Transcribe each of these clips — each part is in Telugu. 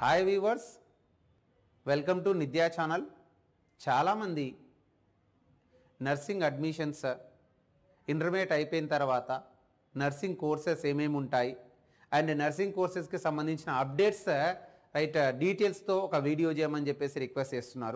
hi viewers welcome to Nidya channel చాలామంది నర్సింగ్ అడ్మిషన్స్ ఇంటర్మీడియట్ అయిపోయిన తర్వాత నర్సింగ్ కోర్సెస్ ఏమేమి ఉంటాయి అండ్ నర్సింగ్ కోర్సెస్కి సంబంధించిన అప్డేట్స్ రైట్ డీటెయిల్స్తో ఒక వీడియో చేయమని చెప్పేసి రిక్వెస్ట్ చేస్తున్నారు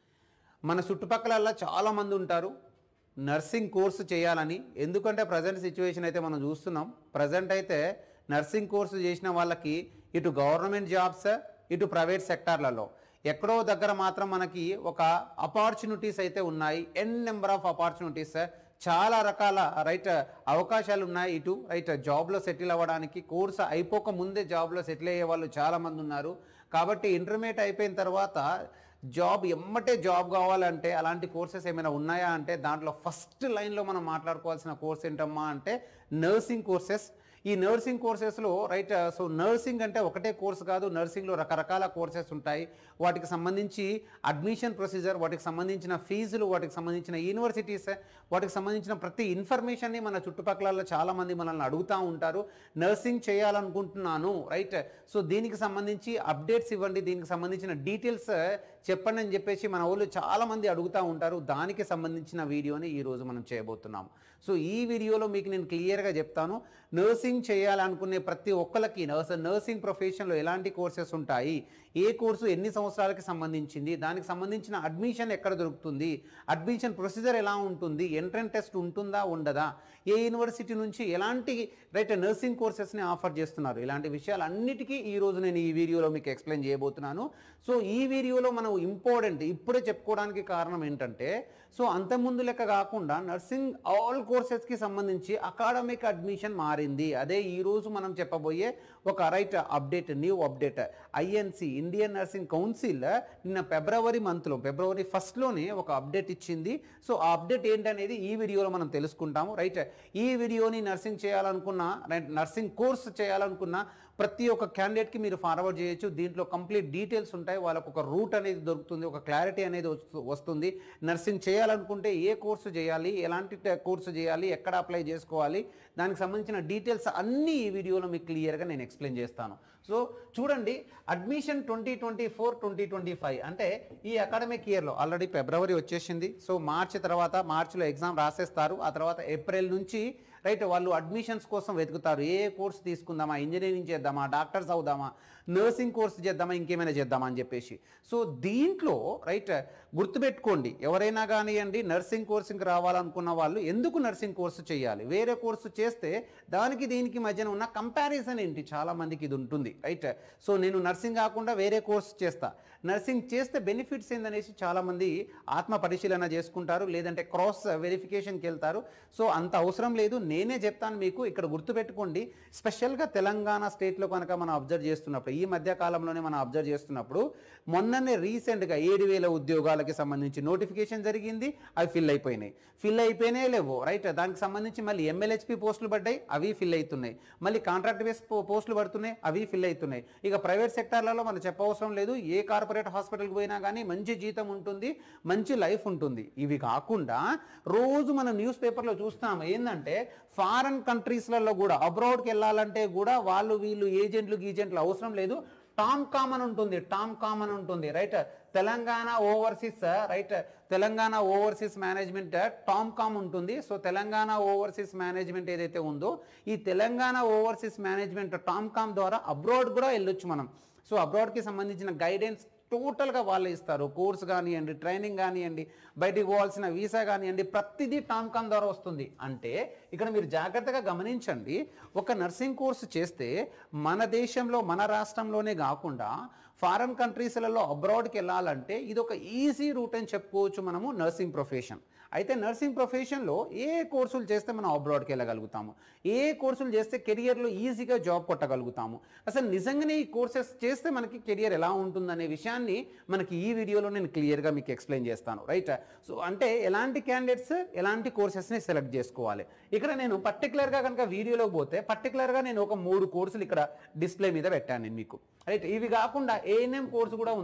మన చుట్టుపక్కల చాలామంది ఉంటారు నర్సింగ్ కోర్సు చేయాలని ఎందుకంటే ప్రజెంట్ సిచ్యువేషన్ అయితే మనం చూస్తున్నాం ప్రజెంట్ అయితే నర్సింగ్ కోర్సు చేసిన వాళ్ళకి ఇటు గవర్నమెంట్ జాబ్స్ ఇటు ప్రైవేట్ సెక్టార్లలో ఎక్కడో దగ్గర మాత్రం మనకి ఒక అపార్చునిటీస్ అయితే ఉన్నాయి ఎన్ నెంబర్ ఆఫ్ అపార్చునిటీస్ చాలా రకాల రైట్ అవకాశాలు ఉన్నాయి ఇటు రైట్ జాబ్లో సెటిల్ అవ్వడానికి కోర్సు అయిపోక ముందే జాబ్లో సెటిల్ అయ్యే వాళ్ళు చాలామంది ఉన్నారు కాబట్టి ఇంటర్మీడియట్ అయిపోయిన తర్వాత జాబ్ ఎమ్మటే జాబ్ కావాలంటే అలాంటి కోర్సెస్ ఏమైనా ఉన్నాయా అంటే దాంట్లో ఫస్ట్ లైన్లో మనం మాట్లాడుకోవాల్సిన కోర్స్ ఏంటమ్మా అంటే నర్సింగ్ కోర్సెస్ ఈ నర్సింగ్ కోర్సెస్లో రైట్ సో నర్సింగ్ అంటే ఒకటే కోర్స్ కాదు నర్సింగ్లో రకరకాల కోర్సెస్ ఉంటాయి వాటికి సంబంధించి అడ్మిషన్ ప్రొసీజర్ వాటికి సంబంధించిన ఫీజులు వాటికి సంబంధించిన యూనివర్సిటీస్ వాటికి సంబంధించిన ప్రతి ఇన్ఫర్మేషన్ని మన చుట్టుపక్కల చాలామంది మనల్ని అడుగుతూ ఉంటారు నర్సింగ్ చేయాలనుకుంటున్నాను రైట్ సో దీనికి సంబంధించి అప్డేట్స్ ఇవ్వండి దీనికి సంబంధించిన డీటెయిల్స్ చెప్పండి అని చెప్పేసి మన వాళ్ళు చాలామంది అడుగుతూ ఉంటారు దానికి సంబంధించిన వీడియోని ఈరోజు మనం చేయబోతున్నాము సో ఈ వీడియోలో మీకు నేను క్లియర్గా చెప్తాను నర్సింగ్ చేయాలనుకునే ప్రతి ఒక్కరికి నర్స్ నర్సింగ్ ప్రొఫెషన్లో ఎలాంటి కోర్సెస్ ఉంటాయి ఏ కోర్సు ఎన్ని సంవత్సరాలకి సంబంధించింది దానికి సంబంధించిన అడ్మిషన్ ఎక్కడ దొరుకుతుంది అడ్మిషన్ ప్రొసీజర్ ఎలా ఉంటుంది ఎంట్రన్ టెస్ట్ ఉంటుందా ఉండదా ఏ యూనివర్సిటీ నుంచి ఎలాంటి రైట్ నర్సింగ్ కోర్సెస్ని ఆఫర్ చేస్తున్నారు ఇలాంటి విషయాలు అన్నిటికీ ఈ రోజు నేను ఈ వీడియోలో మీకు ఎక్స్ప్లెయిన్ చేయబోతున్నాను సో ఈ వీడియోలో మనం ఇంపార్టెంట్ ఇప్పుడే చెప్పుకోవడానికి కారణం ఏంటంటే సో అంతకుముందు లెక్క కాకుండా నర్సింగ్ ఆల్ కోర్సెస్కి సంబంధించి అకాడమిక్ అడ్మిషన్ మారింది అదే ఈ రోజు మనం చెప్పబోయే ఒక right update new update INC Indian nursing council నిన్న ఫిబ్రవరి మంత్లో ఫిబ్రవరి ఫస్ట్లోనే ఒక అప్డేట్ ఇచ్చింది సో ఆ అప్డేట్ ఏంటనేది ఈ వీడియోలో మనం తెలుసుకుంటాము రైట్ ఈ వీడియోని నర్సింగ్ చేయాలనుకున్న రైట్ నర్సింగ్ కోర్స్ చేయాలనుకున్న ప్రతి ఒక్క క్యాండిడేట్కి మీరు ఫార్వర్డ్ చేయొచ్చు దీంట్లో కంప్లీట్ డీటెయిల్స్ ఉంటాయి వాళ్ళకు ఒక రూట్ అనేది దొరుకుతుంది ఒక క్లారిటీ అనేది వస్తు- వస్తుంది నర్సింగ్ చేయాలనుకుంటే ఏ కోర్సు చేయాలి ఎలాంటి ట- కోర్సు చేయాలి ఎక్కడ అప్లై చేసుకోవాలి దానికి సంబంధించిన డీటెయిల్స్ అన్నీ ఈ వీడియోలో మీకు క్లియర్గా నేను ఎక్స్ప్లెయిన్ చేస్తాను సో చూడండి admission twenty twenty four twenty twenty five అంటే ఈ అకాడమిక్ ఇయర్లో ఆల్రెడీ ఫిబ్రవరి వచ్చేసింది సో మార్చి తర్వాత మార్చిలో ఎగ్జామ్ రాసేస్తారు ఆ తర్వాత ఏప్రిల్ నుంచి రైట్ వాళ్ళు అడ్మిషన్స్ కోసం వెతుకుతారు ఏ కోర్స్ తీసుకుందామా ఇంజనీరింగ్ చేద్దామా డాక్టర్స్ అవుదామా నర్సింగ్ కోర్స్ చేద్దామా ఇంకేమైనా చేద్దామా అని చెప్పేసి సో దీంట్లో రైట్ గుర్తుపెట్టుకోండి ఎవరైనా కానివ్వండి నర్సింగ్ కోర్సింగ్కి రావాలనుకున్న వాళ్ళు ఎందుకు నర్సింగ్ కోర్సు చేయాలి వేరే కోర్సు చేస్తే దానికి దీనికి మధ్యన ఉన్న కంపారిజన్ ఏంటి చాలా మందికి ఇది ఉంటుంది రైట్ సో నేను నర్సింగ్ కాకుండా వేరే కోర్స్ చేస్తా నర్సింగ్ చేస్తే బెనిఫిట్స్ ఏందనేసి చాలామంది ఆత్మ పరిశీలన చేసుకుంటారు లేదంటే క్రాస్ వెరిఫికేషన్కి వెళ్తారు సో అంత అవసరం లేదు నేనే చెప్తాను మీకు ఇక్కడ గుర్తుపెట్టుకోండి స్పెషల్గా తెలంగాణ స్టేట్లో కనుక మనం అబ్జర్వ్ చేస్తున్నప్పుడు ఈ మధ్య కాలంలోనే మనం అబ్జర్వ్ చేస్తున్నప్పుడు మొన్ననే రీసెంట్గా ఏడు వేల ఉద్యోగాలకి సంబంధించి నోటిఫికేషన్ జరిగింది అవి ఫిల్ అయిపోయినాయి ఫిల్ అయిపోయినాయి లేవు రైట్ దానికి సంబంధించి మళ్ళీ ఎంఎల్హెచ్పి పోస్టులు పడ్డాయి అవి ఫిల్ అవుతున్నాయి మళ్ళీ కాంట్రాక్ట్ బేస్ పో- పోస్టులు పడుతున్నాయి అవి ఫిల్ అవుతున్నాయి ఇక ప్రైవేట్ సెక్టార్లలో మనం చెప్పవసరం లేదు ఏ కార్పొరేట్ హాస్పిటల్కి పోయినా కానీ మంచి జీతం ఉంటుంది మంచి లైఫ్ ఉంటుంది ఇవి కాకుండా రోజు మనం న్యూస్ పేపర్లో చూస్తాం ఏంటంటే ఫారెన్ కంట్రీస్లలో కూడా అబ్రాడ్కి వెళ్ళాలంటే కూడా వాళ్ళు వీళ్ళు ఏజెంట్లు గీజెంట్లు అవసరం లేదు టామ్ కామన్ ఉంటుంది టామ్ కామన్ ఉంటుంది right Telangana overseas right Telangana overseas management TOMCOM ఉంటుంది సో తెలంగాణ ఓవర్సీస్ మేనేజ్మెంట్ ఏదైతే ఉందో ఈ Telangana overseas management TOMCOM ద్వారా అబ్రాడ్ కూడా వెళ్ళొచ్చు మనం సో అబ్రాడ్కి సంబంధించిన గైడెన్స్ టోటల్గా వాళ్ళే ఇస్తారు కోర్స్ కానివ్వండి ట్రైనింగ్ కానివ్వండి బయటికి పోవాల్సిన వీసా కానివ్వండి ప్రతిదీ టామ్కామ్ ద్వారా వస్తుంది అంటే ఇక్కడ మీరు జాగ్రత్తగా గమనించండి ఒక నర్సింగ్ కోర్సు చేస్తే మన దేశంలో మన రాష్ట్రంలోనే కాకుండా ఫారెన్ కంట్రీస్లలో అబ్రాడ్కి వెళ్ళాలంటే ఇది ఒక ఈజీ రూట్ అని చెప్పుకోవచ్చు మనము నర్సింగ్ ప్రొఫెషన్ అయితే నర్సింగ్ ప్రొఫెషన్లో ఏ కోర్సులు చేస్తే మనం అబ్రాడ్కి వెళ్ళగలుగుతాము ఏ కోర్సులు చేస్తే కెరియర్లో ఈజీగా జాబ్ కొట్టగలుగుతాము అసలు నిజంగానే ఈ కోర్సెస్ చేస్తే మనకి కెరియర్ ఎలా ఉంటుందనే విషయాన్ని మనకి ఈ వీడియోలో నేను క్లియర్గా మీకు ఎక్స్ప్లెయిన్ చేస్తాను రైట్ సో అంటే ఎలాంటి క్యాండిడేట్స్ ఎలాంటి కోర్సెస్ని సెలెక్ట్ చేసుకోవాలి ఇక్కడ నేను పర్టికులర్గా కనుక వీడియోలోకి పోతే పర్టికులర్గా నేను ఒక మూడు కోర్సులు ఇక్కడ డిస్ప్లే మీద పెట్టాను నేను మీకు రైట్ ఇవి కాకుండా ఏఎన్ఎం కోర్సు కూడా ఉంది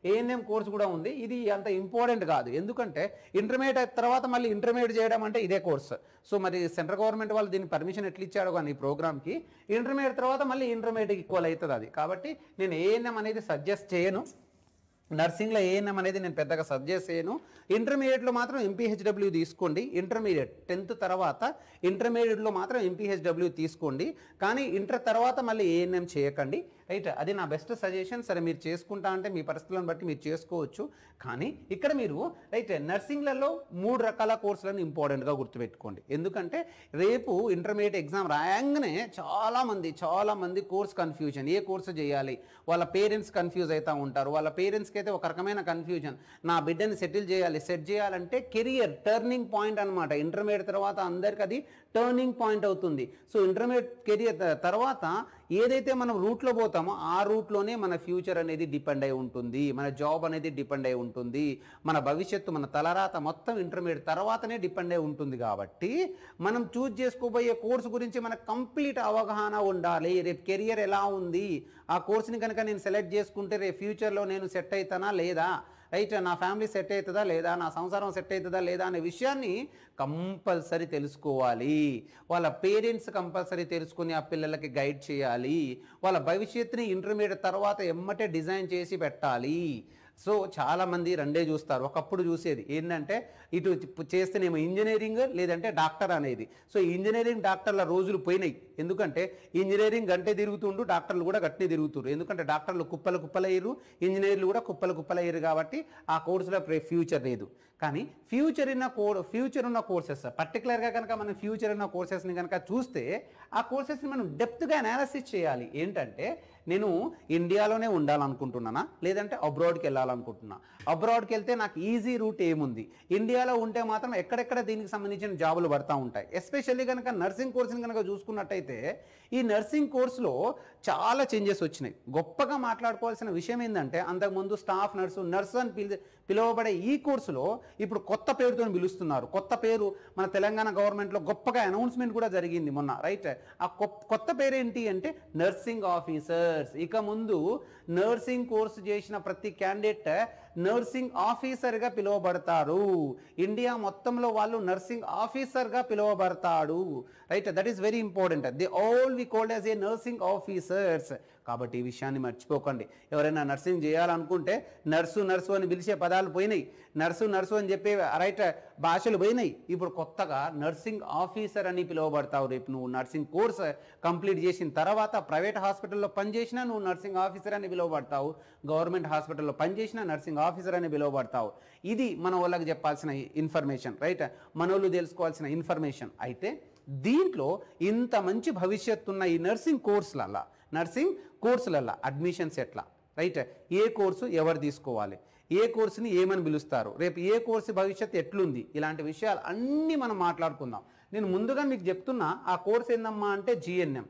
ఏఎన్ఎం కోర్స్ కూడా ఉంది ఇది అంత ఇంపార్టెంట్ కాదు ఎందుకంటే ఇంటర్మీడియట్ తర్వాత మళ్ళీ ఇంటర్మీడియట్ చేయడం అంటే ఇదే కోర్స్ సో మరి సెంట్రల్ గవర్నమెంట్ వాళ్ళు దీన్ని పర్మిషన్ ఎట్లా ఇచ్చాడు కానీ ఈ ప్రోగ్రామ్కి ఇంటర్మీడియట్ తర్వాత మళ్ళీ ఇంటర్మీడియట్ ఈక్వల్ అవుతుంది అది కాబట్టి నేను ఏఎన్ఎం అనేది సజెస్ట్ చేయను నర్సింగ్లో ఏఎన్ఎం అనేది నేను పెద్దగా సజెస్ట్ చేయను ఇంటర్మీడియట్లో మాత్రం ఎంపీహెచ్డబ్ల్యూ తీసుకోండి ఇంటర్మీడియట్ టెన్త్ తర్వాత ఇంటర్మీడియట్లో మాత్రం ఎంపీహెచ్డబ్ల్యూ తీసుకోండి కానీ ఇంటర్ తర్వాత మళ్ళీ ఏఎన్ఎం చేయకండి రైట్ అది నా బెస్ట్ సజెషన్ సరే మీరు చేసుకుంటా అంటే మీ పరిస్థితులను బట్టి మీరు చేసుకోవచ్చు కానీ ఇక్కడ మీరు రైట్ నర్సింగ్లలో మూడు రకాల కోర్సులను ఇంపార్టెంట్గా గుర్తుపెట్టుకోండి ఎందుకంటే రేపు ఇంటర్మీడియట్ ఎగ్జామ్ రాయంగానే చాలామంది చాలామంది కోర్స్ కన్ఫ్యూజన్ ఏ కోర్సు చేయాలి వాళ్ళ పేరెంట్స్ కన్ఫ్యూజ్ అవుతూ ఉంటారు వాళ్ళ పేరెంట్స్కి అయితే ఒక రకమైన కన్ఫ్యూజన్ నా బిడ్డని సెటిల్ చేయాలి సెట్ చేయాలంటే కెరియర్ టర్నింగ్ పాయింట్ అనమాట ఇంటర్మీడియట్ తర్వాత అందరికి అది టర్నింగ్ పాయింట్ అవుతుంది సో ఇంటర్మీడియట్ కెరియర్ తర్వాత ఏదైతే మనం రూట్లో పోతామో ఆ రూట్లోనే మన ఫ్యూచర్ అనేది డిపెండ్ అయి ఉంటుంది మన జాబ్ అనేది డిపెండ్ అయి ఉంటుంది మన భవిష్యత్తు మన తలరాత మొత్తం ఇంటర్మీడియట్ తర్వాతనే డిపెండ్ అయి ఉంటుంది కాబట్టి మనం చూజ్ చేసుకోబోయే కోర్సు గురించి మనకు కంప్లీట్ అవగాహన ఉండాలి రేపు కెరియర్ ఎలా ఉంది ఆ కోర్సుని కనుక నేను సెలెక్ట్ చేసుకుంటే రేపు ఫ్యూచర్లో నేను సెట్ అవుతానా లేదా రైట్ నా ఫ్యామిలీ సెట్ అవుతుందా లేదా నా సంసారం సెట్ అవుతుందా లేదా అనే విషయాన్ని కంపల్సరీ తెలుసుకోవాలి వాళ్ళ పేరెంట్స్ కంపల్సరీ తెలుసుకుని ఆ పిల్లలకి గైడ్ చేయాలి వాళ్ళ భవిష్యత్తుని ఇంటర్మీడియట్ తర్వాత ఎమ్మటే డిజైన్ చేసి పెట్టాలి సో చాలామంది రెండే చూస్తారు ఒకప్పుడు చూసేది ఏంటంటే ఇటు చేస్తేనేమో ఇంజనీరింగ్ లేదంటే డాక్టర్ అనేది సో ఇంజనీరింగ్ డాక్టర్ల రోజులు పోయినాయి ఎందుకంటే ఇంజనీరింగ్ గంటే తిరుగుతుండు డాక్టర్లు కూడా గట్టే తిరుగుతున్నారు ఎందుకంటే డాక్టర్లు కుప్పలు కుప్పలయ్యారు ఇంజనీర్లు కూడా కుప్పలు కుప్పలయ్యారు కాబట్టి ఆ కోర్సులో ఫ్యూచర్ లేదు కానీ ఫ్యూచర్ ఉన్న కో ఫ్యూచర్ ఉన్న కోర్సెస్ పర్టికులర్గా కనుక మనం ఫ్యూచర్ ఉన్న కోర్సెస్ని కనుక చూస్తే ఆ కోర్సెస్ని మనం డెప్త్గా అనాలిసిస్ చేయాలి ఏంటంటే నేను ఇండియాలోనే ఉండాలనుకుంటున్నానా లేదంటే అబ్రాడ్కి వెళ్ళాలనుకుంటున్నా అబ్రాడ్కి వెళ్తే నాకు ఈజీ రూట్ ఏముంది ఇండియాలో ఉంటే మాత్రం ఎక్కడెక్కడ దీనికి సంబంధించిన జాబులు పడతా ఉంటాయి ఎస్పెషల్లీ కనుక నర్సింగ్ కోర్సుని కనుక చూసుకున్నట్టయితే ఈ నర్సింగ్ కోర్సులో చాలా చేంజెస్ వచ్చినాయి గొప్పగా మాట్లాడుకోవాల్సిన విషయం ఏంటంటే అంతకుముందు స్టాఫ్ నర్సు నర్సు అని పిలి పిలువబడే ఈ కోర్సులో ఇప్పుడు కొత్త పేరుతో పిలుస్తున్నారు కొత్త పేరు మన తెలంగాణ గవర్నమెంట్లో గొప్పగా అనౌన్స్మెంట్ కూడా జరిగింది మొన్న రైట్ ఆ కొత్త పేరు ఏంటి అంటే నర్సింగ్ ఆఫీసర్స్ ఇక ముందు నర్సింగ్ కోర్సు చేసిన ప్రతి క్యాండిడేట్ నర్సింగ్ ఆఫీసర్గా పిలువబడతారు ఇండియా మొత్తంలో వాళ్ళు నర్సింగ్ ఆఫీసర్గా పిలువబడతాడు right that is very important the all we called as a nursing officers కాబట్టి ఈ విషయాన్ని మర్చిపోకండి ఎవరైనా నర్సింగ్ చేయాలనుకుంటే నర్సు నర్సు అని పిలిచే పదాలు పోయినాయి నర్సు నర్సు అని చెప్పే రైట్ భాషలు పోయినాయి ఇప్పుడు కొత్తగా నర్సింగ్ ఆఫీసర్ అని పిలువబడతావు రేపు నువ్వు నర్సింగ్ కోర్స్ కంప్లీట్ చేసిన తర్వాత ప్రైవేట్ హాస్పిటల్లో పనిచేసినా నువ్వు నర్సింగ్ ఆఫీసర్ అని పిలువబడతావు గవర్నమెంట్ హాస్పిటల్లో పనిచేసినా నర్సింగ్ ఆఫీసర్ అని పిలువబడతావు ఇది మన వాళ్ళకి చెప్పాల్సిన ఇన్ఫర్మేషన్ రైట్ మన వాళ్ళు తెలుసుకోవాల్సిన ఇన్ఫర్మేషన్ అయితే దీంట్లో ఇంత మంచి భవిష్యత్తు ఉన్న ఈ నర్సింగ్ కోర్సులల్లా నర్సింగ్ కోర్సులల్లా అడ్మిషన్స్ ఎట్లా రైట్ ఏ కోర్సు ఎవరు తీసుకోవాలి ఏ కోర్సుని ఏమని పిలుస్తారు రేపు ఏ కోర్సు భవిష్యత్తు ఎట్లుంది ఇలాంటి విషయాలు అన్నీ మనం మాట్లాడుకుందాం నేను ముందుగా మీకు చెప్తున్నా ఆ కోర్స్ ఏందమ్మా అంటే GNM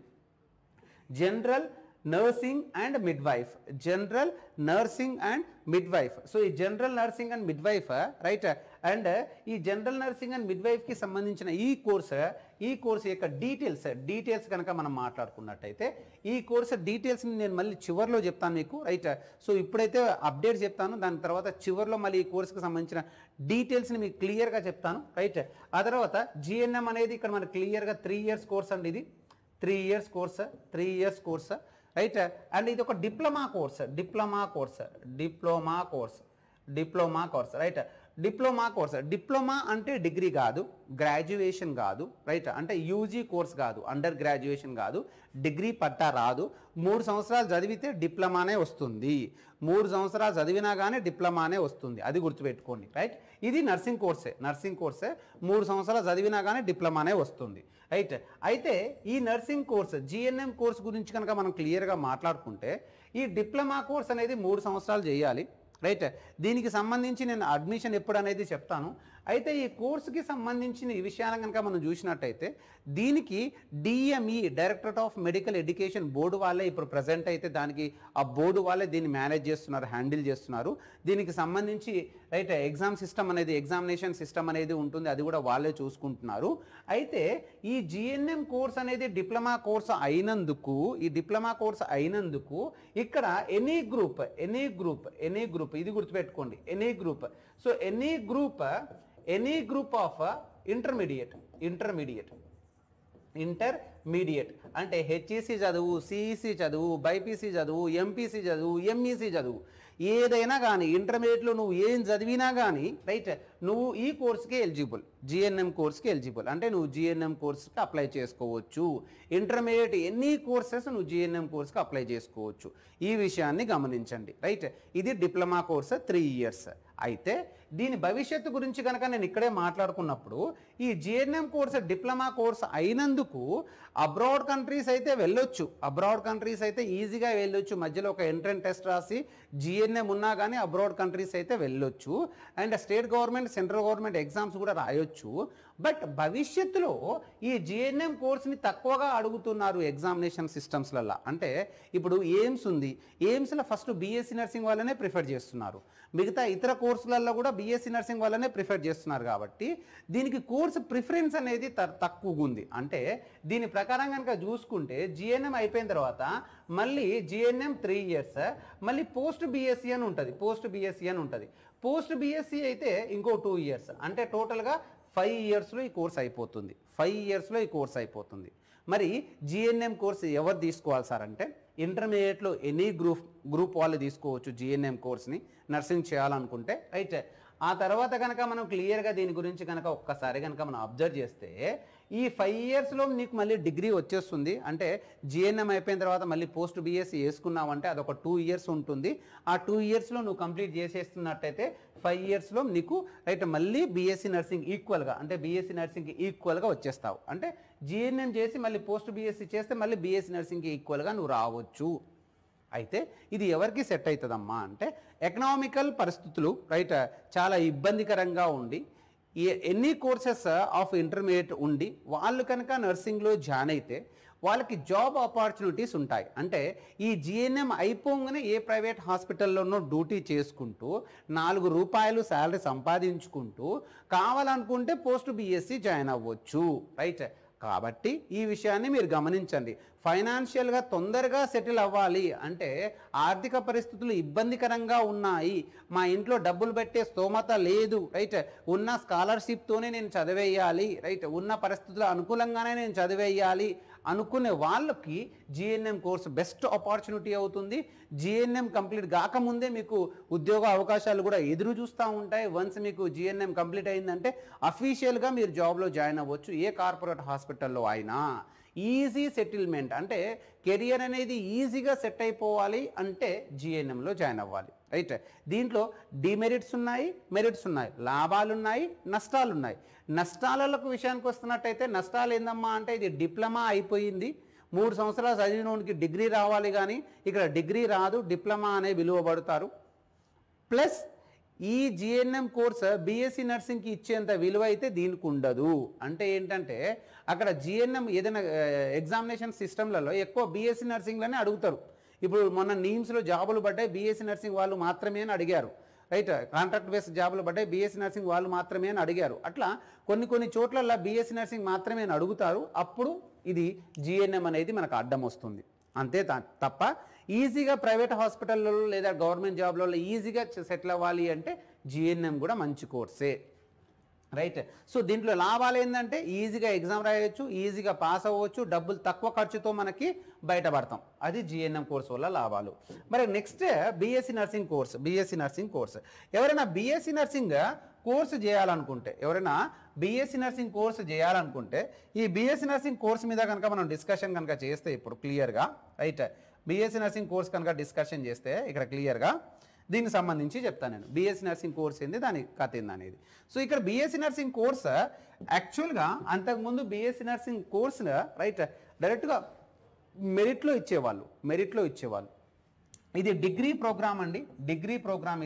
general nursing and midwife general nursing and midwife so ఈ general nursing and midwife right and ఈ జనరల్ నర్సింగ్ అండ్ మిడ్ వైఫ్కి సంబంధించిన ఈ కోర్స్ ఈ కోర్స్ యొక్క డీటెయిల్స్ డీటెయిల్స్ కనుక మనం మాట్లాడుకున్నట్టయితే ఈ కోర్స్ డీటెయిల్స్ని నేను మళ్ళీ చివరిలో చెప్తాను మీకు రైట్ సో ఇప్పుడైతే అప్డేట్ చెప్తాను దాని తర్వాత చివరిలో మళ్ళీ ఈ కోర్సుకి సంబంధించిన డీటెయిల్స్ని మీకు క్లియర్గా చెప్తాను రైట్ ఆ తర్వాత జిఎన్ఎం అనేది ఇక్కడ మన క్లియర్గా త్రీ ఇయర్స్ కోర్స్ అండి ఇది three years course three years course right and ఇది ఒక diploma course diploma course diploma course diploma course right diploma course diploma అంటే డిగ్రీ కాదు గ్రాడ్యుయేషన్ కాదు రైట్ అంటే యూజీ కోర్స్ కాదు అండర్ గ్రాడ్యుయేషన్ కాదు డిగ్రీ పట్టా రాదు మూడు సంవత్సరాలు చదివితే డిప్లొమానే వస్తుంది మూడు సంవత్సరాలు చదివినా కానీ డిప్లొమానే వస్తుంది అది గుర్తుపెట్టుకోండి రైట్ ఇది నర్సింగ్ కోర్సే నర్సింగ్ కోర్సే మూడు సంవత్సరాలు చదివినా కానీ డిప్లొమానే వస్తుంది రైట్ అయితే ఈ నర్సింగ్ కోర్స్ జిఎన్ఎం కోర్స్ గురించి కనుక మనం క్లియర్గా మాట్లాడుకుంటే ఈ డిప్లొమా కోర్స్ అనేది మూడు సంవత్సరాలు చేయాలి రైట్ దీనికి సంబంధించి నేను అడ్మిషన్ ఎప్పుడు అనేది చెప్తాను అయితే ఈ కోర్సుకి సంబంధించిన ఈ విషయాలను కనుక మనం చూసినట్టయితే దీనికి DME directorate of medical education board వాళ్ళే ఇప్పుడు ప్రజెంట్ అయితే దానికి ఆ బోర్డు వాళ్ళే దీన్ని మేనేజ్ చేస్తున్నారు హ్యాండిల్ చేస్తున్నారు దీనికి సంబంధించి రైట్ ఎగ్జామ్ సిస్టమ్ అనేది ఎగ్జామినేషన్ సిస్టమ్ అనేది ఉంటుంది అది కూడా వాళ్ళే చూసుకుంటున్నారు అయితే ఈ జిఎన్ఎం కోర్స్ అనేది డిప్లొమా కోర్స్ అయినందుకు ఈ డిప్లొమా కోర్స్ అయినందుకు ఇక్కడ any group any group any group ఇది గుర్తుపెట్టుకోండి any group so any group any group of intermediate intermediate intermediate అంటే హెచ్ఈసి చదువు సిఈసి చదువు బైపీసీ చదువు ఎంపీసీ చదువు ఎంఈసి చదువు ఏదైనా కానీ ఇంటర్మీడియట్లో నువ్వు ఏం చదివినా కానీ రైట్ నువ్వు ఈ కోర్స్కి ఎలిజిబుల్ జిఎన్ఎం కోర్స్కి ఎలిజిబుల్ అంటే నువ్వు జిఎన్ఎం కోర్స్కి అప్లై చేసుకోవచ్చు ఇంటర్మీడియట్ ఎన్ని కోర్సెస్ నువ్వు జిఎన్ఎం కోర్స్కి అప్లై చేసుకోవచ్చు ఈ విషయాన్ని గమనించండి రైట్ ఇది డిప్లొమా కోర్స్ త్రీ ఇయర్స్ అయితే దీని భవిష్యత్తు గురించి కనుక నేను ఇక్కడే మాట్లాడుకున్నప్పుడు ఈ జిఎన్ఎం కోర్స్ డిప్లొమా కోర్స్ అయినందుకు అబ్రాడ్ కంట్రీస్ అయితే వెళ్ళొచ్చు అబ్రాడ్ కంట్రీస్ అయితే ఈజీగా వెళ్ళొచ్చు మధ్యలో ఒక ఎంట్రన్ టెస్ట్ రాసి జిఎన్ఎం ఉన్నా కానీ అబ్రాడ్ కంట్రీస్ అయితే వెళ్ళొచ్చు and state government central government exams కూడా రాయొచ్చు బట్ భవిష్యత్తులో ఈ జిఎన్ఎం కోర్స్ని తక్కువగా అడుగుతున్నారు ఎగ్జామినేషన్ సిస్టమ్స్లలో అంటే ఇప్పుడు ఎయిమ్స్ ఉంది ఎయిమ్స్లో ఫస్ట్ బీఎస్సీ నర్సింగ్ వాళ్ళనే ప్రిఫర్ చేస్తున్నారు మిగతా ఇతర కోర్సులలో కూడా బీఎస్సీ నర్సింగ్ వాళ్ళనే ప్రిఫర్ చేస్తున్నారు కాబట్టి దీనికి కోర్సు ప్రిఫరెన్స్ అనేది త- తక్కువగా ఉంది అంటే దీని ప్రకారం కనుక చూసుకుంటే జిఎన్ఎం అయిపోయిన తర్వాత మళ్ళీ జిఎన్ఎం త్రీ ఇయర్స్ మళ్ళీ పోస్ట్ బీఎస్సీ అని ఉంటుంది పోస్ట్ బీఎస్సీ అని ఉంటుంది పోస్ట్ బీఎస్సీ అయితే ఇంకో టూ ఇయర్స్ అంటే టోటల్గా ఫైవ్ ఇయర్స్లో ఈ కోర్స్ అయిపోతుంది ఫైవ్ ఇయర్స్లో ఈ కోర్స్ అయిపోతుంది మరి జిఎన్ఎం కోర్స్ ఎవరు తీసుకోవాలి సార్ అంటే ఇంటర్మీడియట్లో ఎనీ గ్రూప్ గ్రూప్ వాళ్ళు తీసుకోవచ్చు జిఎన్ఎం కోర్స్ని నర్సింగ్ చేయాలనుకుంటే రైట్ ఆ తర్వాత కనుక మనం క్లియర్గా దీని గురించి కనుక ఒక్కసారి కనుక మనం అబ్జర్వ్ చేస్తే ఈ ఫైవ్ ఇయర్స్లో నీకు మళ్ళీ డిగ్రీ వచ్చేస్తుంది అంటే జిఎన్ఎం అయిపోయిన తర్వాత మళ్ళీ పోస్ట్ బీఎస్సీ వేసుకున్నావంటే అదొక టూ ఇయర్స్ ఉంటుంది ఆ టూ ఇయర్స్లో నువ్వు కంప్లీట్ చేసేస్తున్నట్టయితే ఫైవ్ ఇయర్స్లో నీకు రైట్ మళ్ళీ బీఎస్సీ నర్సింగ్ ఈక్వల్గా అంటే బీఎస్సీ నర్సింగ్కి ఈక్వల్గా వచ్చేస్తావు అంటే జిఎన్ఎం చేసి మళ్ళీ పోస్ట్ బీఎస్సీ చేస్తే మళ్ళీ బీఎస్సీ నర్సింగ్కి ఈక్వల్గా నువ్వు రావచ్చు అయితే ఇది ఎవరికి సెట్ అవుతుందమ్మా అంటే ఎకనామికల్ పరిస్థితులు రైట్ చాలా ఇబ్బందికరంగా ఉండి ఏ- ఎన్ని కోర్సెస్ ఆఫ్ ఇంటర్మీడియట్ ఉండి వాళ్ళు కనుక నర్సింగ్లో జాయిన్ అయితే వాళ్ళకి జాబ్ ఆపర్చునిటీస్ ఉంటాయి అంటే ఈ జిఎన్ఎం అయిపోగానే ఏ ప్రైవేట్ హాస్పిటల్లోనో డ్యూటీ చేసుకుంటూ నాలుగు రూపాయలు శాలరీ సంపాదించుకుంటూ కావాలనుకుంటే పోస్ట్ బీఎస్సీ జాయిన్ అవ్వచ్చు రైట్ కాబట్టి ఈ విషయాన్ని మీరు గమనించండి ఫైనాన్షియల్గా తొందరగా సెటిల్ అవ్వాలి అంటే ఆర్థిక పరిస్థితులు ఇబ్బందికరంగా ఉన్నాయి మా ఇంట్లో డబ్బులు పెట్టే స్తోమత లేదు రైట్ ఉన్న స్కాలర్షిప్తోనే నేను చదివేయాలి రైట్ ఉన్న పరిస్థితులు అనుకూలంగానే నేను చదివేయాలి అనుకునే వాళ్ళకి జిఎన్ఎం కోర్స్ బెస్ట్ ఆపర్చునిటీ అవుతుంది జిఎన్ఎం కంప్లీట్ కాకముందే మీకు ఉద్యోగ అవకాశాలు కూడా ఎదురు చూస్తూ ఉంటాయి వన్స్ మీకు జిఎన్ఎం కంప్లీట్ అయిందంటే అఫీషియల్గా మీరు జాబ్లో జాయిన్ అవ్వచ్చు ఏ కార్పొరేట్ హాస్పిటల్లో అయినా ఈజీ సెటిల్మెంట్ అంటే కెరియర్ అనేది ఈజీగా సెట్ అయిపోవాలి అంటే జిఎన్ఎంలో జాయిన్ అవ్వాలి రైట్ దీంట్లో డిమెరిట్స్ ఉన్నాయి మెరిట్స్ ఉన్నాయి లాభాలు ఉన్నాయి నష్టాలు ఉన్నాయి నష్టాలకు విషయానికి వస్తున్నట్టయితే నష్టాలు ఏందమ్మా అంటే ఇది డిప్లొమా అయిపోయింది మూడు సంవత్సరాలు చదివినోనికి డిగ్రీ రావాలి కానీ ఇక్కడ డిగ్రీ రాదు డిప్లొమా అనే పిలువబడతారు ప్లస్ ఈ జిఎన్ఎం కోర్స్ బీఎస్సీ నర్సింగ్కి ఇచ్చేంత విలువ అయితే దీనికి ఉండదు అంటే ఏంటంటే అక్కడ జిఎన్ఎం ఏదైనా ఎగ్జామినేషన్ సిస్టమ్లలో ఎక్కువ బీఎస్సీ నర్సింగ్లోనే అడుగుతారు ఇప్పుడు మొన్న నీమ్స్లో జాబులు పడ్డాయి బీఎస్సీ నర్సింగ్ వాళ్ళు మాత్రమే అని అడిగారు రైట్ కాంట్రాక్ట్ బేస్డ్ జాబులు పడ్డాయి బీఎస్సీ నర్సింగ్ వాళ్ళు మాత్రమే అని అడిగారు అట్లా కొన్ని కొన్ని చోట్ల బీఎస్సీ నర్సింగ్ మాత్రమే అని అడుగుతారు అప్పుడు ఇది జిఎన్ఎం అనేది మనకు అడ్డం వస్తుంది అంతే త- తప్ప ఈజీగా ప్రైవేట్ హాస్పిటల్లో లేదా గవర్నమెంట్ జాబ్లలో ఈజీగా సెటిల్ అవ్వాలి అంటే జిఎన్ఎం కూడా మంచి కోర్సే రైట్ సో దీంట్లో లాభాలు ఏంటంటే ఈజీగా ఎగ్జామ్ రాయొచ్చు ఈజీగా పాస్ అవ్వచ్చు డబ్బులు తక్కువ ఖర్చుతో మనకి బయటపడతాం అది జిఎన్ఎం కోర్స్ వల్ల లాభాలు మరి next BSc nursing course BSc nursing course ఎవరైనా బీఎస్సీ నర్సింగ్ కోర్సు చేయాలనుకుంటే ఎవరైనా బీఎస్సీ నర్సింగ్ కోర్సు చేయాలనుకుంటే ఈ బీఎస్సీ నర్సింగ్ కోర్స్ మీద కనుక మనం డిస్కషన్ కనుక చేస్తే ఇప్పుడు క్లియర్గా రైట్ బీఎస్సీ నర్సింగ్ కోర్స్ కనుక డిస్కషన్ చేస్తే ఇక్కడ క్లియర్గా దీనికి సంబంధించి చెప్తాను నేను బీఎస్సీ నర్సింగ్ కోర్స్ ఏంది దాని కథ ఏంది అనేది సో ఇక్కడ బీఎస్సీ నర్సింగ్ కోర్స్ యాక్చువల్గా అంతకుముందు బీఎస్సీ నర్సింగ్ కోర్స్ రైట్ డైరెక్ట్గా మెరిట్లో ఇచ్చేవాళ్ళు మెరిట్లో ఇచ్చేవాళ్ళు ఇది డిగ్రీ ప్రోగ్రామ్ అండి డిగ్రీ ప్రోగ్రామ్ ఇది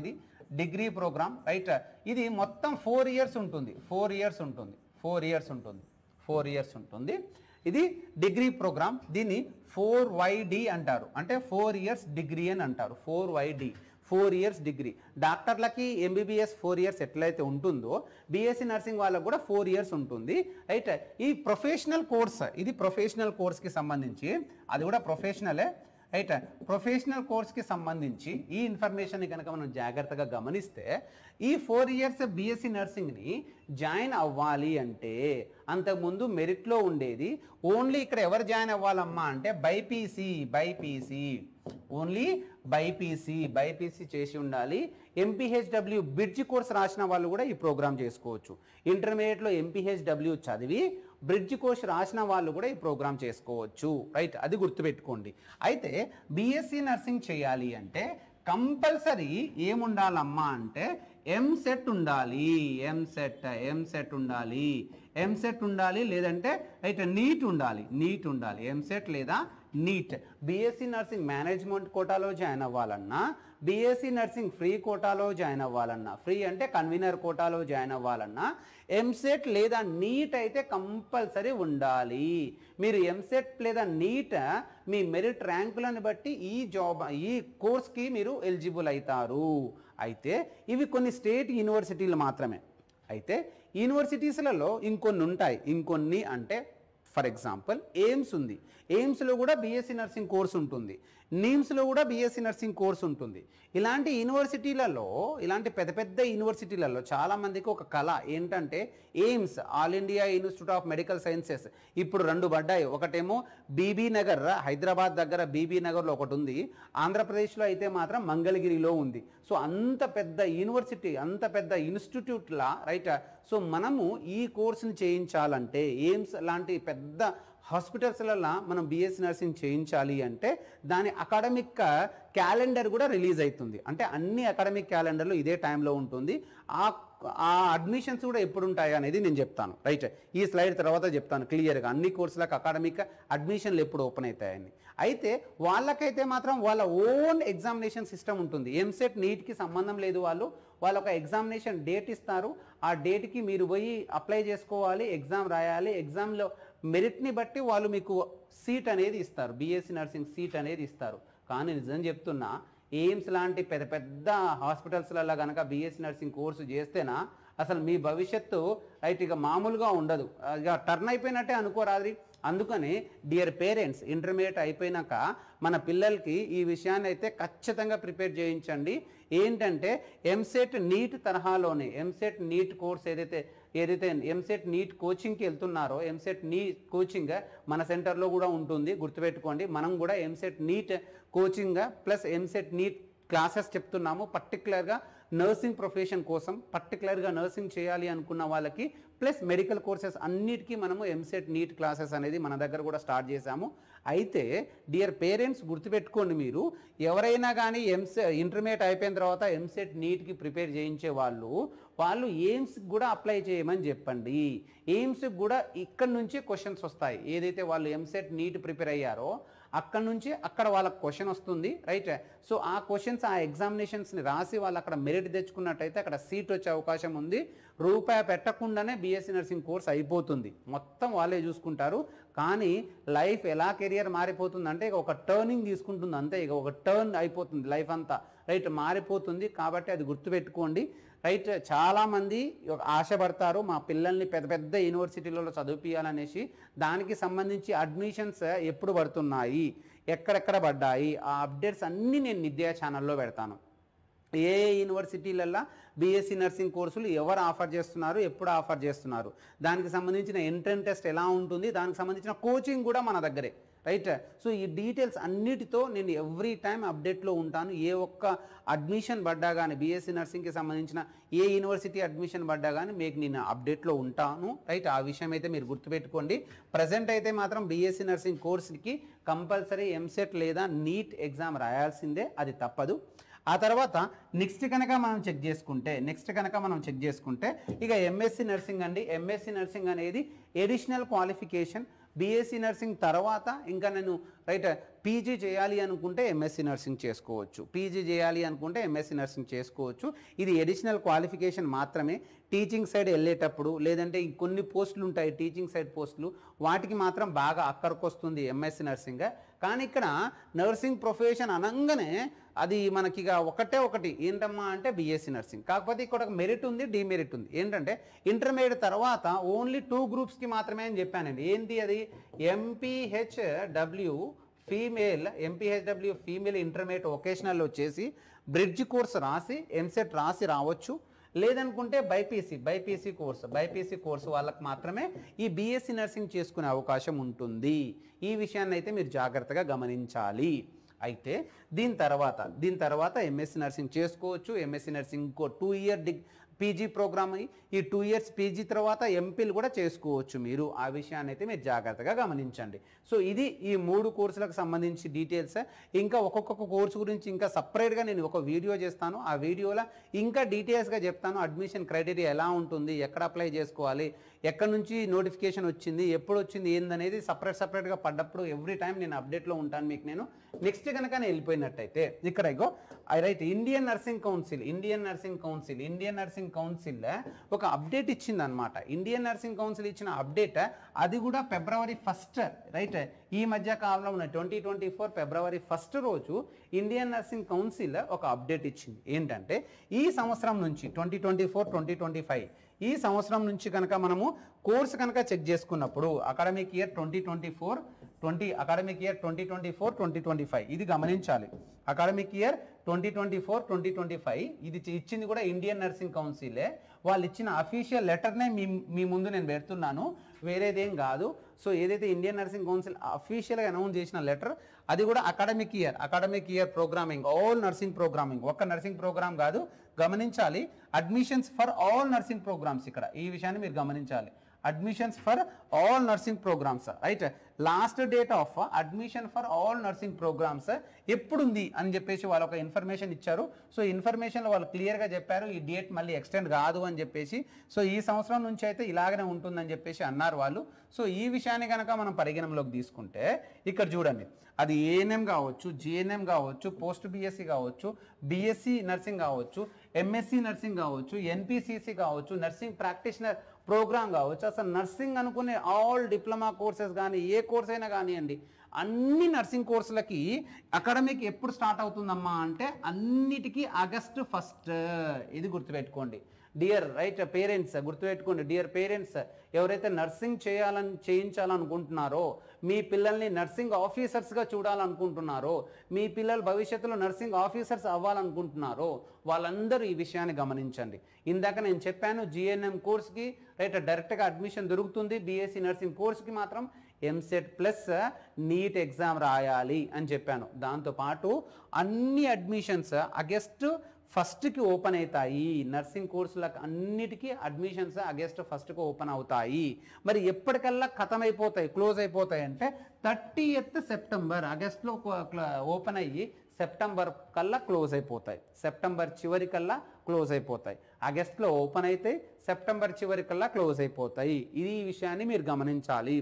డిగ్రీ ప్రోగ్రామ్ రైట్ ఇది మొత్తం ఫోర్ ఇయర్స్ ఉంటుంది ఫోర్ ఇయర్స్ ఉంటుంది ఫోర్ ఇయర్స్ ఉంటుంది ఫోర్ ఇయర్స్ ఉంటుంది ఇది డిగ్రీ ప్రోగ్రామ్ దీన్ని ఫోర్ వైడి అంటారు అంటే ఫోర్ ఇయర్స్ డిగ్రీ అని అంటారు four YD four years degree డాక్టర్లకి ఎంబీబీఎస్ ఫోర్ ఇయర్స్ ఎట్లయితే ఉంటుందో బీఎస్సీ నర్సింగ్ వాళ్ళకు కూడా ఫోర్ ఇయర్స్ ఉంటుంది రైట్ ఈ ప్రొఫెషనల్ కోర్స్ ఇది ప్రొఫెషనల్ కోర్స్కి సంబంధించి అది కూడా ప్రొఫెషనలే రైట్ ప్రొఫెషనల్ కోర్స్కి సంబంధించి ఈ ఇన్ఫర్మేషన్ని కనుక మనం జాగ్రత్తగా గమనిస్తే ఈ ఫోర్ ఇయర్స్ బీఎస్సీ నర్సింగ్ని జాయిన్ అవ్వాలి అంటే అంతకుముందు మెరిట్లో ఉండేది ఓన్లీ ఇక్కడ ఎవరు జాయిన్ అవ్వాలమ్మా అంటే BiPC BiPC only BiPC BiPC చేసి ఉండాలి ఎంపీహెచ్డబ్ల్యూ బ్రిడ్జ్ కోర్స్ రాసిన వాళ్ళు కూడా ఈ ప్రోగ్రామ్ చేసుకోవచ్చు ఇంటర్మీడియట్లో ఎంపీహెచ్డబ్ల్యూ చదివి బ్రిడ్జ్ కోర్స్ రాసిన వాళ్ళు కూడా ఈ ప్రోగ్రామ్ చేసుకోవచ్చు రైట్ అది గుర్తుపెట్టుకోండి అయితే బీఎస్సీ నర్సింగ్ చేయాలి అంటే కంపల్సరీ ఏముండాలమ్మా అంటే ఎంసెట్ ఉండాలి ఎంసెట్ ఎంసెట్ ఉండాలి ఎంసెట్ ఉండాలి లేదంటే రైట్ నీట్ ఉండాలి నీట్ ఉండాలి ఎంసెట్ లేదా నీట్ బీఎస్సీ నర్సింగ్ మేనేజ్మెంట్ కోటాలో జాయిన్ అవ్వాలన్నా బీఎస్సీ నర్సింగ్ ఫ్రీ కోటాలో జాయిన్ అవ్వాలన్నా ఫ్రీ అంటే కన్వీనర్ కోటాలో జాయిన్ అవ్వాలన్నా ఎంసెట్ లేదా నీట్ అయితే కంపల్సరీ ఉండాలి మీరు ఎంసెట్ లేదా నీట్ మీ మెరిట్ ర్యాంకులను బట్టి ఈ జాబ్ ఈ కోర్స్కి మీరు ఎలిజిబుల్ అవుతారు అయితే ఇవి కొన్ని స్టేట్ యూనివర్సిటీలు మాత్రమే అయితే యూనివర్సిటీస్లలో ఇంకొన్ని ఉంటాయి ఇంకొన్ని అంటే ఫర్ ఎగ్జాంపుల్ ఎయిమ్స్ ఉంది ఎయిమ్స్లో కూడా బీఎస్సీ నర్సింగ్ కోర్స్ ఉంటుంది నీమ్స్లో కూడా బీఎస్సీ నర్సింగ్ కోర్స్ ఉంటుంది ఇలాంటి యూనివర్సిటీలలో ఇలాంటి పెద్ద పెద్ద యూనివర్సిటీలలో చాలామందికి ఒక కళ ఏంటంటే AIIMS all India institute of medical sciences ఇప్పుడు రెండు పడ్డాయి ఒకటేమో బీబీ నగర్ హైదరాబాద్ దగ్గర బీబీ నగర్లో ఒకటి ఉంది ఆంధ్రప్రదేశ్లో అయితే మాత్రం మంగళగిరిలో ఉంది సో అంత పెద్ద యూనివర్సిటీ అంత పెద్ద ఇన్స్టిట్యూట్లా రైట్ సో మనము ఈ కోర్సుని చేయించాలంటే ఎయిమ్స్ లాంటి పెద్ద హాస్పిటల్స్లలో మనం బిఎస్సీ నర్సింగ్ చేయించాలి అంటే దాని అకాడమిక్ క్యాలెండర్ కూడా రిలీజ్ అవుతుంది అంటే అన్ని అకాడమిక్ క్యాలెండర్లు ఇదే టైంలో ఉంటుంది ఆ ఆ అడ్మిషన్స్ కూడా ఎప్పుడు ఉంటాయి అనేది నేను చెప్తాను రైట్ ఈ స్లైడ్ తర్వాత చెప్తాను క్లియర్గా అన్ని కోర్సులకు అకాడమిక్ అడ్మిషన్లు ఎప్పుడు ఓపెన్ అవుతాయని అయితే వాళ్ళకైతే మాత్రం వాళ్ళ ఓన్ ఎగ్జామినేషన్ సిస్టమ్ ఉంటుంది ఎంసెట్ నీట్కి సంబంధం లేదు వాళ్ళు వాళ్ళ ఒక ఎగ్జామినేషన్ డేట్ ఇస్తారు ఆ డేట్కి మీరు పోయి అప్లై చేసుకోవాలి ఎగ్జామ్ రాయాలి ఎగ్జామ్లో మెరిట్ని బట్టి వాళ్ళు మీకు సీట్ అనేది ఇస్తారు బీఎస్సీ నర్సింగ్ సీట్ అనేది ఇస్తారు కానీ నిజం చెప్తున్నా ఎయిమ్స్ లాంటి పెద్ద పెద్ద హాస్పిటల్స్లలో కనుక బీఎస్సీ నర్సింగ్ కోర్సు చేస్తేనా అసలు మీ భవిష్యత్తు రైట్ ఇక మామూలుగా ఉండదు ఇక టర్న్ అయిపోయినట్టే అనుకోరాది అందుకని డియర్ పేరెంట్స్ ఇంటర్మీడియట్ అయిపోయినాక మన పిల్లలకి ఈ విషయాన్ని అయితే ఖచ్చితంగా ప్రిపేర్ చేయించండి ఏంటంటే ఎంసెట్ నీట్ తరహాలోనే ఎంసెట్ నీట్ కోర్స్ ఏదైతే ఏదైతే ఎంసెట్ నీట్ కోచింగ్కి వెళ్తున్నారో ఎంసెట్ నీట్ కోచింగ్ మన సెంటర్లో కూడా ఉంటుంది గుర్తుపెట్టుకోండి మనం కూడా EAMCET NEET coaching plus EAMCET NEET classes చెప్తున్నాము పర్టికులర్గా నర్సింగ్ ప్రొఫెషన్ కోసం పర్టికులర్గా నర్సింగ్ చేయాలి అనుకున్న వాళ్ళకి ప్లస్ మెడికల్ కోర్సెస్ అన్నిటికీ మనము ఎంసెట్ నీట్ క్లాసెస్ అనేది మన దగ్గర కూడా స్టార్ట్ చేశాము అయితే డియర్ పేరెంట్స్ గుర్తుపెట్టుకోండి మీరు ఎవరైనా కానీ ఎంసె ఇంటర్మీడియట్ అయిపోయిన తర్వాత ఎంసెట్ నీట్కి ప్రిపేర్ చేయించే వాళ్ళు వాళ్ళు ఎయిమ్స్కి కూడా అప్లై చేయమని చెప్పండి ఎయిమ్స్కి కూడా ఇక్కడ నుంచే క్వశ్చన్స్ వస్తాయి ఏదైతే వాళ్ళు ఎంసెట్ నీట్ ప్రిపేర్ అయ్యారో అక్కడ నుంచి అక్కడ వాళ్ళకి క్వశ్చన్ వస్తుంది రైట్ సో ఆ క్వశ్చన్స్ ఆ ఎగ్జామినేషన్స్ని రాసి వాళ్ళు అక్కడ మెరిట్ తెచ్చుకున్నట్టయితే అక్కడ సీట్ వచ్చే అవకాశం ఉంది రూపాయి పెట్టకుండానే బీఎస్సీ నర్సింగ్ కోర్స్ అయిపోతుంది మొత్తం వాళ్ళే చూసుకుంటారు కానీ లైఫ్ ఎలా కెరియర్ మారిపోతుంది అంటే ఇక ఒక టర్నింగ్ తీసుకుంటుంది అంతే ఇక ఒక టర్న్ అయిపోతుంది లైఫ్ అంతా రైట్ మారిపోతుంది కాబట్టి అది గుర్తుపెట్టుకోండి రైట్ చాలామంది ఆశపడతారు మా పిల్లల్ని పెద్ద పెద్ద యూనివర్సిటీలలో చదివిపించాలనేసి దానికి సంబంధించి అడ్మిషన్స్ ఎప్పుడు పడుతున్నాయి ఎక్కడెక్కడ పడ్డాయి ఆ అప్డేట్స్ అన్నీ నేను నిద్యా ఛానల్లో పెడతాను ఏ ఏ యూనివర్సిటీలల్లో బీఎస్సీ నర్సింగ్ కోర్సులు ఎవరు ఆఫర్ చేస్తున్నారు ఎప్పుడు ఆఫర్ చేస్తున్నారు దానికి సంబంధించిన ఎంట్రన్ టెస్ట్ ఎలా ఉంటుంది దానికి సంబంధించిన కోచింగ్ కూడా మన దగ్గరే రైట్ సో ఈ డీటెయిల్స్ అన్నిటితో నేను ఎవ్రీ టైం అప్డేట్లో ఉంటాను ఏ ఒక్క అడ్మిషన్ పడ్డా కానీ బీఎస్సీ నర్సింగ్కి సంబంధించిన ఏ యూనివర్సిటీ అడ్మిషన్ పడ్డా కానీ మీకు నేను అప్డేట్లో ఉంటాను రైట్ ఆ విషయం అయితే మీరు గుర్తుపెట్టుకోండి ప్రజెంట్ అయితే మాత్రం బీఎస్సీ నర్సింగ్ కోర్స్కి కంపల్సరీ ఎంసెట్ లేదా నీట్ ఎగ్జామ్ రాయాల్సిందే అది తప్పదు ఆ తర్వాత నెక్స్ట్ కనుక మనం చెక్ చేసుకుంటే నెక్స్ట్ కనుక మనం చెక్ చేసుకుంటే ఇక ఎంఎస్సి నర్సింగ్ అండి ఎంఎస్సి నర్సింగ్ అనేది ఎడిషనల్ క్వాలిఫికేషన్ బీఎస్సీ నర్సింగ్ తర్వాత ఇంకా నేను రైట్ పీజీ చేయాలి అనుకుంటే ఎంఎస్సి నర్సింగ్ చేసుకోవచ్చు పీజీ చేయాలి అనుకుంటే ఎంఎస్సి నర్సింగ్ చేసుకోవచ్చు ఇది ఎడిషనల్ క్వాలిఫికేషన్ మాత్రమే టీచింగ్ సైడ్ వెళ్ళేటప్పుడు లేదంటే కొన్ని పోస్టులు ఉంటాయి టీచింగ్ సైడ్ పోస్టులు వాటికి మాత్రం బాగా అక్కడికొస్తుంది ఎంఎస్సి నర్సింగ్ కానీ ఇక్కడ నర్సింగ్ ప్రొఫెషన్ అనగానే అది మనకి ఇక ఒకటే ఒకటి ఏంటమ్మా అంటే బీఎస్సీ నర్సింగ్ కాకపోతే ఇక్కడ ఒక మెరిట్ ఉంది డిమెరిట్ ఉంది ఏంటంటే ఇంటర్మీడియట్ తర్వాత ఓన్లీ టూ గ్రూప్స్కి మాత్రమే అని చెప్పానండి ఏంటి అది MPH W female MPHW female intermediate vocational వచ్చేసి బ్రిడ్జ్ కోర్స్ రాసి ఎంసెట్ రాసి రావచ్చు లేదనుకుంటే BiPC BiPC course BiPC course వాళ్ళకి మాత్రమే ఈ బీఎస్సీ నర్సింగ్ చేసుకునే అవకాశం ఉంటుంది ఈ విషయాన్ని అయితే మీరు జాగ్రత్తగా గమనించాలి అయితే దీని తర్వాత దీని తర్వాత ఎంఎస్సీ నర్సింగ్ చేసుకోవచ్చు ఎంఎస్సీ నర్సింగ్ ఇంకో టూ ఇయర్ డిగ్ పీజీ ప్రోగ్రామ్ ఈ టూ ఇయర్స్ పీజీ తర్వాత ఎంపీలు కూడా చేసుకోవచ్చు మీరు ఆ విషయాన్ని అయితే మీరు జాగ్రత్తగా గమనించండి సో ఇది ఈ మూడు కోర్సులకు సంబంధించి డీటెయిల్స్ ఇంకా ఒక్కొక్క కోర్సు గురించి ఇంకా సపరేట్గా నేను ఒక వీడియో చేస్తాను ఆ వీడియోలో ఇంకా డీటెయిల్స్గా చెప్తాను అడ్మిషన్ క్రైటీరియా ఎలా ఉంటుంది ఎక్కడ అప్లై చేసుకోవాలి ఎక్కడి నుంచి నోటిఫికేషన్ వచ్చింది ఎప్పుడు వచ్చింది ఏందనేది సపరేట్ సపరేట్గా పడ్డప్పుడు ఎవ్రీ టైం నేను అప్డేట్లో ఉంటాను మీకు నేను నెక్స్ట్ కనుక నేను వెళ్ళిపోయినట్టయితే ఇక్కడ ఇగో ఐ right Indian nursing council Indian nursing council Indian nursing council ఒక అప్డేట్ ఇచ్చింది అనమాట ఇండియన్ నర్సింగ్ కౌన్సిల్ ఇచ్చిన అప్డేట్ అది కూడా ఫిబ్రవరి ఫస్ట్ రైట్ ఈ మధ్య కాలంలో ఉన్న twenty twenty four February first రోజు ఇండియన్ నర్సింగ్ కౌన్సిల్ ఒక అప్డేట్ ఇచ్చింది ఏంటంటే ఈ సంవత్సరం నుంచి twenty twenty four twenty twenty five ఈ సంవత్సరం నుంచి కనుక మనము కోర్స్ కనుక చెక్ చేసుకున్నప్పుడు academic year twenty twenty four twenty academic year twenty twenty four twenty twenty five ఇది గమనించాలి academic year twenty twenty four twenty twenty five ఇది చి- ఇచ్చింది కూడా ఇండియన్ నర్సింగ్ కౌన్సిలే వాళ్ళు ఇచ్చిన అఫీషియల్ లెటర్నే మీ మీ ముందు నేను పెడుతున్నాను వేరేదేం కాదు సో ఏదైతే ఇండియన్ నర్సింగ్ కౌన్సిల్ అఫీషియల్గా అనౌన్స్ చేసిన లెటర్ అది కూడా academic year academic year programming all nursing programming ఒక్క నర్సింగ్ ప్రోగ్రామ్ కాదు గమనించాలి admissions for all nursing programs ఇక్కడ ఈ విషయాన్ని మీరు గమనించాలి admissions for all nursing programs right last date of admission for all nursing programs ఎప్పుడుంది అని చెప్పేసి వాళ్ళు ఒక ఇన్ఫర్మేషన్ ఇచ్చారు సో ఇన్ఫర్మేషన్లో వాళ్ళు క్లియర్గా చెప్పారు ఈ డేట్ మళ్ళీ ఎక్స్టెండ్ కాదు అని చెప్పేసి సో ఈ సంవత్సరం నుంచి అయితే ఇలాగనే ఉంటుందని చెప్పేసి అన్నారు వాళ్ళు సో ఈ విషయాన్ని కనుక మనం పరిగణనలోకి తీసుకుంటే ఇక్కడ చూడండి అది ఏఎన్ఎం కావచ్చు జిఎన్ఎం కావచ్చు పోస్ట్ బీఎస్సీ కావచ్చు బీఎస్సీ నర్సింగ్ కావచ్చు ఎంఎస్సి నర్సింగ్ కావచ్చు ఎన్పిసిసి కావచ్చు నర్సింగ్ ప్రాక్టీషనర్ ప్రోగ్రామ్ కావచ్చు అసలు నర్సింగ్ అనుకునే ఆల్ డిప్లొమా కోర్సెస్ కానీ ఏ కోర్స్ అయినా కానివ్వండి అన్ని నర్సింగ్ కోర్సులకి అకాడమిక్ ఎప్పుడు స్టార్ట్ అవుతుందమ్మా అంటే అన్నిటికీ ఆగస్టు ఫస్ట్ ఇది గుర్తుపెట్టుకోండి డియర్ రైట్ పేరెంట్స్ గుర్తుపెట్టుకోండి డియర్ పేరెంట్స్ ఎవరైతే నర్సింగ్ చేయాలని చేయించాలనుకుంటున్నారో మీ పిల్లల్ని నర్సింగ్ ఆఫీసర్స్గా చూడాలనుకుంటున్నారో మీ పిల్లలు భవిష్యత్తులో నర్సింగ్ ఆఫీసర్స్ అవ్వాలనుకుంటున్నారో వాళ్ళందరూ ఈ విషయాన్ని గమనించండి ఇందాక నేను చెప్పాను జిఎన్ఎం కోర్స్కి రైట్ డైరెక్ట్గా అడ్మిషన్ దొరుకుతుంది బీఎస్సీ నర్సింగ్ కోర్స్కి మాత్రం ఎంసెట్ ప్లస్ నీట్ ఎగ్జామ్ రాయాలి అని చెప్పాను దాంతోపాటు అన్ని అడ్మిషన్స్ ఆగస్ట్ ఫస్ట్కి ఓపెన్ అవుతాయి నర్సింగ్ కోర్సులకు అన్నిటికీ అడ్మిషన్స్ ఆగస్ట్ ఫస్ట్కి ఓపెన్ అవుతాయి మరి ఎప్పటికల్లా ఖతం అయిపోతాయి క్లోజ్ అయిపోతాయి అంటే థర్టీ ఎత్ సెప్టెంబర్ ఆగస్ట్లో ఓపెన్ అయ్యి సెప్టెంబర్ కల్లా క్లోజ్ అయిపోతాయి సెప్టెంబర్ చివరి కల్లా క్లోజ్ అయిపోతాయి ఆగస్ట్లో ఓపెన్ అయితే సెప్టెంబర్ చివరి కల్లా క్లోజ్ అయిపోతాయి ఇది ఈ విషయాన్ని మీరు గమనించాలి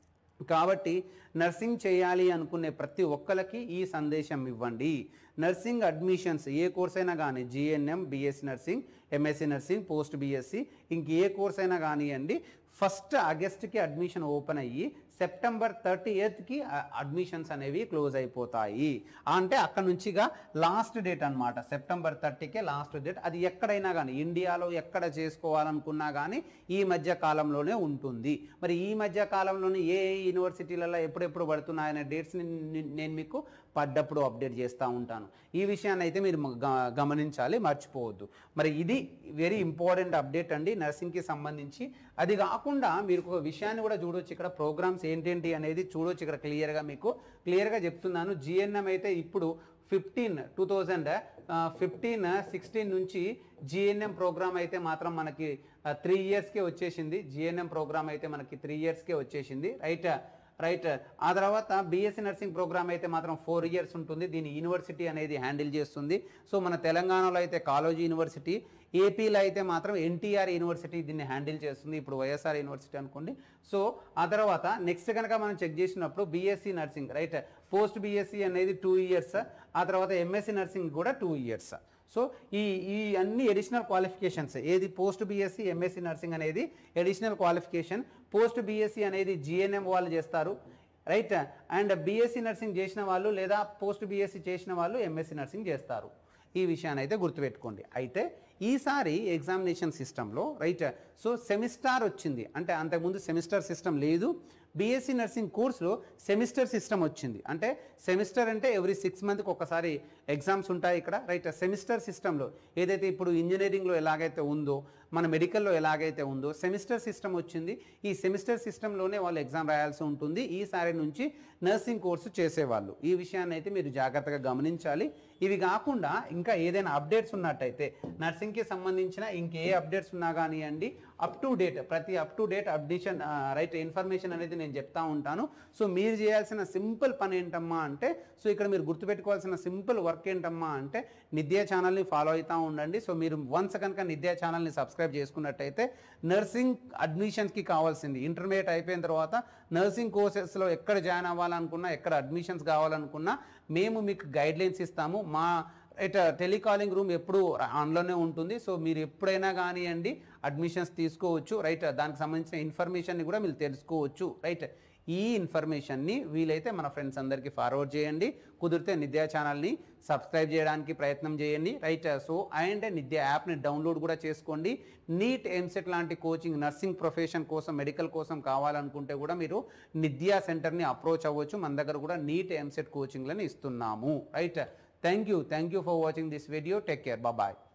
కాబట్టి నర్సింగ్ చేయాలి అనుకునే ప్రతి ఒక్కరికి ఈ సందేశం ఇవ్వండి నర్సింగ్ అడ్మిషన్స్ ఏ కోర్స్ అయినా కానీ GNM BSc nursing MSc nursing post BSc ఇంక ఏ కోర్స్ అయినా కానివ్వండి ఫస్ట్ ఆగస్ట్కి అడ్మిషన్ ఓపెన్ అయ్యి సెప్టెంబర్ థర్టీ ఎయిత్కి అడ్మిషన్స్ అనేవి క్లోజ్ అయిపోతాయి అంటే అక్కడ నుంచిగా లాస్ట్ డేట్ అన్నమాట సెప్టెంబర్ థర్టీకే లాస్ట్ డేట్ అది ఎక్కడైనా కానీ ఇండియాలో ఎక్కడ చేసుకోవాలనుకున్నా కానీ ఈ మధ్య కాలంలోనే ఉంటుంది మరి ఈ మధ్య కాలంలోనే ఏ ఏ యూనివర్సిటీలలో ఎప్పుడెప్పుడు పడుతున్నాయనే డేట్స్ని నేను మీకు పడ్డప్పుడు అప్డేట్ చేస్తూ ఉంటాను ఈ విషయాన్ని అయితే మీరు గ- గమనించాలి మర్చిపోవద్దు మరి ఇది వెరీ ఇంపార్టెంట్ అప్డేట్ అండి నర్సింగ్కి సంబంధించి అది కాకుండా మీరు ఒక విషయాన్ని కూడా చూడొచ్చు ఇక్కడ ప్రోగ్రామ్స్ ఏంటేంటి అనేది చూడొచ్చు ఇక్కడ క్లియర్గా మీకు క్లియర్గా చెప్తున్నాను జిఎన్ఎం అయితే ఇప్పుడు fifteen two thousand fifteen sixteen నుంచి జిఎన్ఎం ప్రోగ్రామ్ అయితే మాత్రం మనకి త్రీ ఇయర్స్కే వచ్చేసింది జిఎన్ఎం ప్రోగ్రామ్ అయితే మనకి త్రీ ఇయర్స్కే వచ్చేసింది రైట్ రైట్ ఆ తర్వాత బీఎస్సీ నర్సింగ్ ప్రోగ్రామ్ అయితే మాత్రం ఫోర్ ఇయర్స్ ఉంటుంది దీని యూనివర్సిటీ అనేది హ్యాండిల్ చేస్తుంది సో మన తెలంగాణలో అయితే కాలేజీ యూనివర్సిటీ ఏపీలో అయితే మాత్రం ఎన్టీఆర్ యూనివర్సిటీ దీన్ని హ్యాండిల్ చేస్తుంది ఇప్పుడు వైఎస్ఆర్ యూనివర్సిటీ అనుకోండి సో ఆ తర్వాత నెక్స్ట్ కనుక మనం చెక్ చేసినప్పుడు BSc nursing right post BSc అనేది టూ ఇయర్స్ ఆ తర్వాత ఎంఎస్సీ నర్సింగ్ కూడా టూ ఇయర్స్ సో ఈ ఈ అన్ని ఎడిషనల్ క్వాలిఫికేషన్స్ ఏది పోస్ట్ బీఎస్సీ ఎంఎస్సీ నర్సింగ్ అనేది ఎడిషనల్ క్వాలిఫికేషన్ పోస్ట్ బీఎస్సీ అనేది జిఎన్ఎం వాళ్ళు చేస్తారు రైట్ అండ్ బీఎస్సీ నర్సింగ్ చేసిన వాళ్ళు లేదా పోస్ట్ బీఎస్సీ చేసిన వాళ్ళు ఎంఎస్సీ నర్సింగ్ చేస్తారు ఈ విషయాన్ని అయితే గుర్తుపెట్టుకోండి అయితే ఈసారి ఎగ్జామినేషన్ సిస్టంలో రైట్ సో సెమిస్టార్ వచ్చింది అంటే అంతకుముందు సెమిస్టర్ సిస్టమ్ లేదు బీఎస్సీ నర్సింగ్ కోర్సులో సెమిస్టర్ సిస్టమ్ వచ్చింది అంటే సెమిస్టర్ అంటే ఎవ్రీ సిక్స్ మంత్కి ఒకసారి ఎగ్జామ్స్ ఉంటాయి ఇక్కడ రైట్ సెమిస్టర్ సిస్టంలో ఏదైతే ఇప్పుడు ఇంజనీరింగ్లో ఎలాగైతే ఉందో మన మెడికల్లో ఎలాగైతే ఉందో సెమిస్టర్ సిస్టమ్ వచ్చింది ఈ సెమిస్టర్ సిస్టంలోనే వాళ్ళు ఎగ్జామ్ రాయాల్సి ఉంటుంది ఈసారి నుంచి నర్సింగ్ కోర్సు చేసేవాళ్ళు ఈ విషయాన్ని అయితే మీరు జాగ్రత్తగా గమనించాలి ఇవి కాకుండా ఇంకా ఏదైనా అప్డేట్స్ ఉన్నట్టయితే నర్సింగ్కి సంబంధించిన ఇంకే అప్డేట్స్ ఉన్నా కానివ్వండి అప్ టు డేట్ ప్రతి up to date updation right information అనేది నేను చెప్తా ఉంటాను సో మీరు చేయాల్సిన సింపుల్ పని ఏంటమ్మా అంటే సో ఇక్కడ మీరు గుర్తుపెట్టుకోవాల్సిన సింపుల్ వర్క్ ఏంటమ్మా అంటే నిద్యా ఛానల్ని ఫాలో అవుతూ ఉండండి సో మీరు వన్స్ కనుక నిద్యా ఛానల్ని సబ్స్క్రైబ్ చేసుకున్నట్టయితే నర్సింగ్ అడ్మిషన్స్కి కావాల్సింది ఇంటర్మీడియట్ అయిపోయిన తర్వాత నర్సింగ్ కోర్సెస్లో ఎక్కడ జాయిన్ అవ్వాలనుకున్నా ఎక్కడ అడ్మిషన్స్ కావాలనుకున్నా మేము మీకు గైడ్లైన్స్ ఇస్తాము మా రైట్ టెలికాలింగ్ రూమ్ ఎప్పుడు ఆన్లోనే ఉంటుంది సో మీరు ఎప్పుడైనా కానివ్వండి అడ్మిషన్స్ తీసుకోవచ్చు రైట్ దానికి సంబంధించిన ఇన్ఫర్మేషన్ని కూడా మీరు తెలుసుకోవచ్చు రైట్ ఈ ఇన్ఫర్మేషన్ని వీలైతే మన ఫ్రెండ్స్ అందరికీ ఫార్వర్డ్ చేయండి కుదిరితే నిద్యా ఛానల్ని సబ్స్క్రైబ్ చేయడానికి ప్రయత్నం చేయండి రైట్ సో అండ్ నిద్య యాప్ని డౌన్లోడ్ కూడా చేసుకోండి నీట్ ఎంసెట్ లాంటి కోచింగ్ నర్సింగ్ ప్రొఫెషన్ కోసం మెడికల్ కోసం కావాలనుకుంటే కూడా మీరు నిద్యా సెంటర్ని అప్రోచ్ అవ్వచ్చు మన దగ్గర కూడా నీట్ ఎంసెట్ కోచింగ్లను ఇస్తున్నాము right thank you thank you for watching this video take care bye